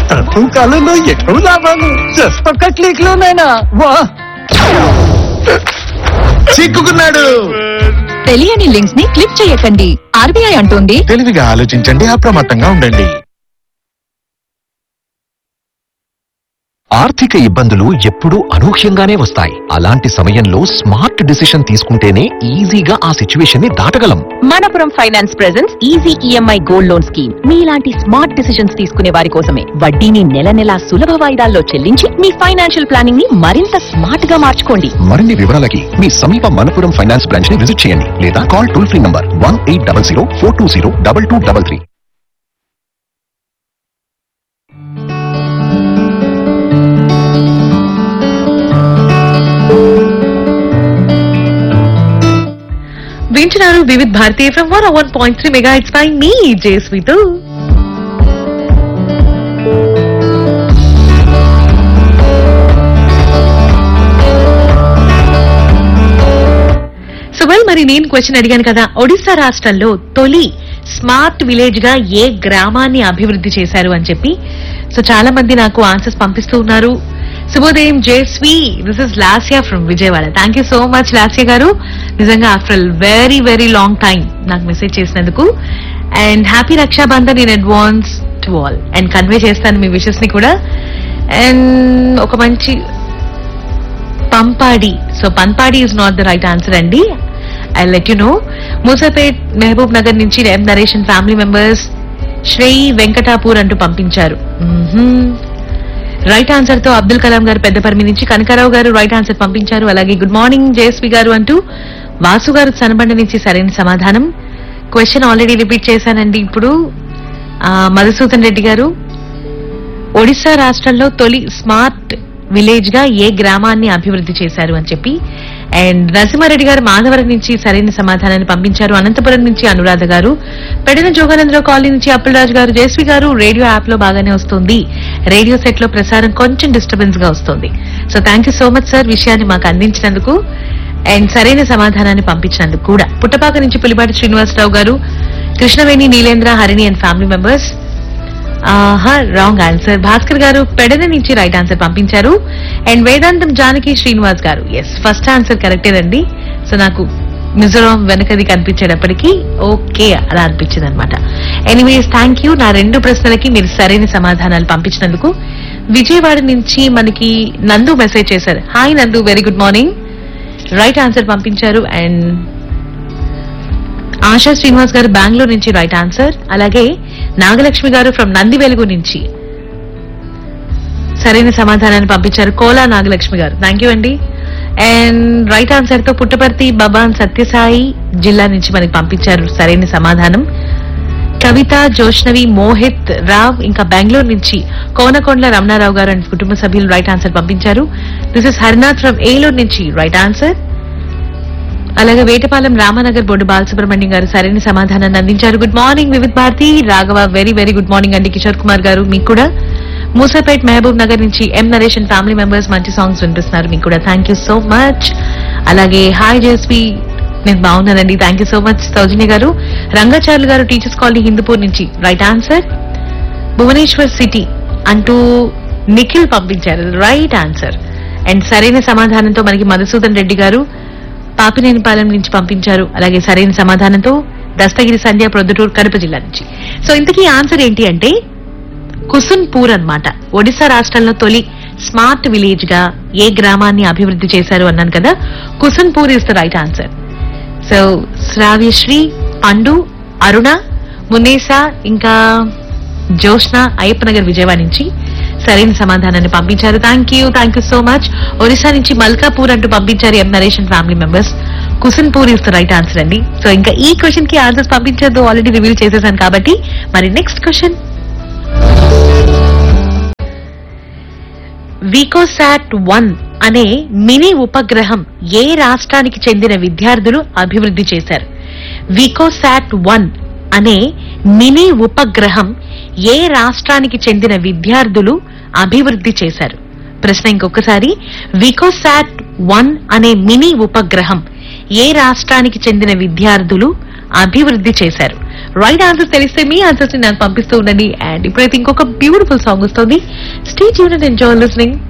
తక్కువ కాలంలో ఎక్కువ లాభాలు జస్ట్ ఒక్క క్లిక్ లోనైనా వా చిక్కుకున్నాడు తెలియని లింక్స్ ని క్లిక్ చేయకండి ఆర్బీఐ అంటోంది తెలివిగా ఆలోచించండి అప్రమత్తంగా ఉండండి ఆర్థిక ఇబ్బందులు ఎప్పుడూ అనూహ్యంగానే వస్తాయి అలాంటి సమయంలో స్మార్ట్ డిసిషన్ తీసుకుంటేనే ఈజీగా ఆ సిచ్యువేషన్ ని దాటగలం Manappuram finance presents easy E M I gold loan scheme మీలాంటి స్మార్ట్ డిసిషన్స్ తీసుకునే వారి కోసమే వడ్డీని నెల నెలా సులభ వాయిదాల్లో చెల్లించి మీ ఫైనాన్షియల్ ప్లానింగ్ ని మరింత స్మార్ట్ గా మార్చుకోండి మరిన్ని వివరాలకి మీ సమీప మనపురం ఫైనాన్స్ బ్రాంచ్ ని విజిట్ చేయండి లేదా call toll free number one eight double zero four two zero double two double three వింటున్నారు Vividh Bharati from one one point three mega hits by మీ జేస్వితో సో వెల్ మరి నేను క్వశ్చన్ అడిగాను కదా ఒడిశా రాష్ట్రంలో తొలి స్మార్ట్ విలేజ్ గా ఏ గ్రామాన్ని అభివృద్ధి చేశారు అని చెప్పి సో చాలా మంది నాకు ఆన్సర్స్ పంపిస్తూ ఉన్నారు శుభోదయం Jasvi this is Lasya from Vijayawada thank you so much Lasya గారు నిజంగా after very very long time నాకు మెసేజ్ చేసినందుకు and happy Rakshabandhan in advance to all and convey చేస్తాను మీ విషెస్ ని కూడా అండ్ ఒక మంచి పంపాడి సో పంపాడి is not the right answer అండి I let you know Moosapet Mahabub Nagar నుంచి M Naresh and family members Sri Venkatapur అంటూ పంపించారు రైట్ ఆన్సర్ తో అబ్దుల్ కలాం గారు పెద్దపర్మి నుంచి కనకారావు గారు రైట్ ఆన్సర్ పంపించారు అలాగే గుడ్ మార్నింగ్ జేఎస్వి గారు అంటూ వాసు గారు సనబండ నుంచి సరైన సమాధానం క్వశ్చన్ ఆల్రెడీ రిపీట్ చేశానండి ఇప్పుడు ఆ, మధుసూదన్ రెడ్డి గారు ఒడిశా రాష్ట్రంలో తొలి స్మార్ట్ విలేజ్ గా ఏ గ్రామాన్ని అభివృద్ధి చేశారు అని చెప్పి అండ్ నరసింహారెడ్డి గారు మాధవరం నుంచి సరైన సమాధానాన్ని పంపించారు అనంతపురం నుంచి అనురాధ గారు పెడిన జోగానందరావు కాలనీ నుంచి అప్పులరాజు గారు జేస్వి గారు రేడియో యాప్ లో బాగానే వస్తుంది రేడియో సెట్ లో ప్రసారం కొంచెం డిస్టర్బెన్స్ గా వస్తుంది so thank you so much sir విషయాన్ని మాకు అందించినందుకు అండ్ సరైన సమాధానాన్ని పంపించినందుకు కూడా పుట్టపాక నుంచి Pulipati Srinivasarao garu Krishnaveni Neelendra Harini and family members ఆహా రాంగ్ ఆన్సర్ భాస్కర్ గారు పెడన నుంచి రైట్ ఆన్సర్ పంపించారు అండ్ వేదాంతం Janaki Srinivas garu yes first answer కరెక్టేనండి సో నాకు మిజోరాం వెనకది కనిపించేటప్పటికీ ఓకే అలా అనిపించింది అనమాట ఎనీవేస్ థ్యాంక్ యూ నా రెండు ప్రశ్నలకి మీరు సరైన సమాధానాలు పంపించినందుకు విజయవాడ నుంచి మనకి నందు మెసేజ్ చేశారు hi Nandu very good morning right answer పంపించారు అండ్ ఆశా శ్రీనివాస్ గారు బెంగళూరు నుంచి రైట్ ఆన్సర్ అలాగే నాగలక్ష్మి గారు ఫ్రమ్ నంది వెలుగు నుంచి సరైన సమాధానాన్ని పంపించారు కోలా నాగలక్ష్మి గారు థ్యాంక్ యూ అండి అండ్ రైట్ ఆన్సర్ తో పుట్టపర్తి బబాన్ సత్యసాయి జిల్లా నుంచి మనకి పంపించారు సరైన సమాధానం కవిత జోష్నవి మోహిత్ రావ్ ఇంకా బెంగళూరు నుంచి కోనకొండల రమణారావు గారు అండ్ కుటుంబ సభ్యులు రైట్ ఆన్సర్ పంపించారు this is Harinath from Eluru నుంచి రైట్ ఆన్సర్ అలాగే వేటపాలెం రామనగర్ బోర్డు బాలసుబ్రహ్మణ్యం గారు సరైన సమాధానాన్ని అందించారు good morning Vividh Bharati Raghava very very good morning అండి కిషోర్ కుమార్ గారు మీకు కూడా మూసాపేట్ మహబూబ్ నగర్ నుంచి M Naresh and family members మంచి సాంగ్స్ వినిపిస్తున్నారు మీకు కూడా థ్యాంక్ యూ సో మచ్ అలాగే హాయ్ జేస్వి నేను బాగున్నానండి thank you so much Soujanya garu Rangacharyulu గారు టీచర్స్ కాలనీ హిందూపూర్ నుంచి రైట్ ఆన్సర్ భువనేశ్వర్ సిటీ అంటూ నిఖిల్ పంపించారు రైట్ ఆన్సర్ అండ్ సరైన సమాధానంతో మనకి మధుసూదన్ రెడ్డి గారు పాపినేనిపాలెం నుంచి పంపించారు అలాగే సరైన సమాధానంతో దస్తగిరి సంధ్య ప్రొద్దుటూరు కడప జిల్లా నుంచి సో ఇంతకీ ఆన్సర్ ఏంటి అంటే కుసున్పూర్ అన్నమాట ఒడిశా రాష్ట్రంలో తొలి స్మార్ట్ విలేజ్ గా ఏ గ్రామాన్ని అభివృద్ధి చేశారు అన్నాను కదా Kusunpur is the right answer so Sravyasri Pandu Aruna మున్నేసా ఇంకా జోష్న అయ్యప్పనగర్ విజయవాడ నుంచి సరైన సమాధానాన్ని పంపించారు thank you thank you so much Orissa నుంచి మల్కాపూర్ అంటూ పంపించారు M Naresh and family members Kusanpur is the right answer అండి సో ఇంకా ఈ క్వశ్చన్ కి ఆన్సర్స్ పంపించద్దు ఆల్రెడీ రివీల్ చేసేసాను కాబట్టి మరి నెక్స్ట్ క్వశ్చన్ వికోసాట్ వన్ అనే మినీ ఉపగ్రహం ఏ రాష్ట్రానికి చెందిన విద్యార్థులు అభివృద్ధి చేశారు వికోసాట్ వన్ అనే మినీ ఉపగ్రహం ఏ రాష్ట్రానికి చెందిన విద్యార్థులు అభివృద్ధి చేశారు ప్రశ్న ఇంకొకసారి వికోసాట్ వన్ అనే మినీ ఉపగ్రహం ఏ రాష్ట్రానికి చెందిన విద్యార్థులు అభివృద్ధి చేశారు రైట్ ఆన్సర్స్ తెలిస్తే మీ ఆన్సర్స్ ని నాకు పంపిస్తూ ఉండండి అండ్ ఇప్పుడైతే ఇంకొక బ్యూటిఫుల్ సాంగ్ వస్తుంది stay tune and enjoy listening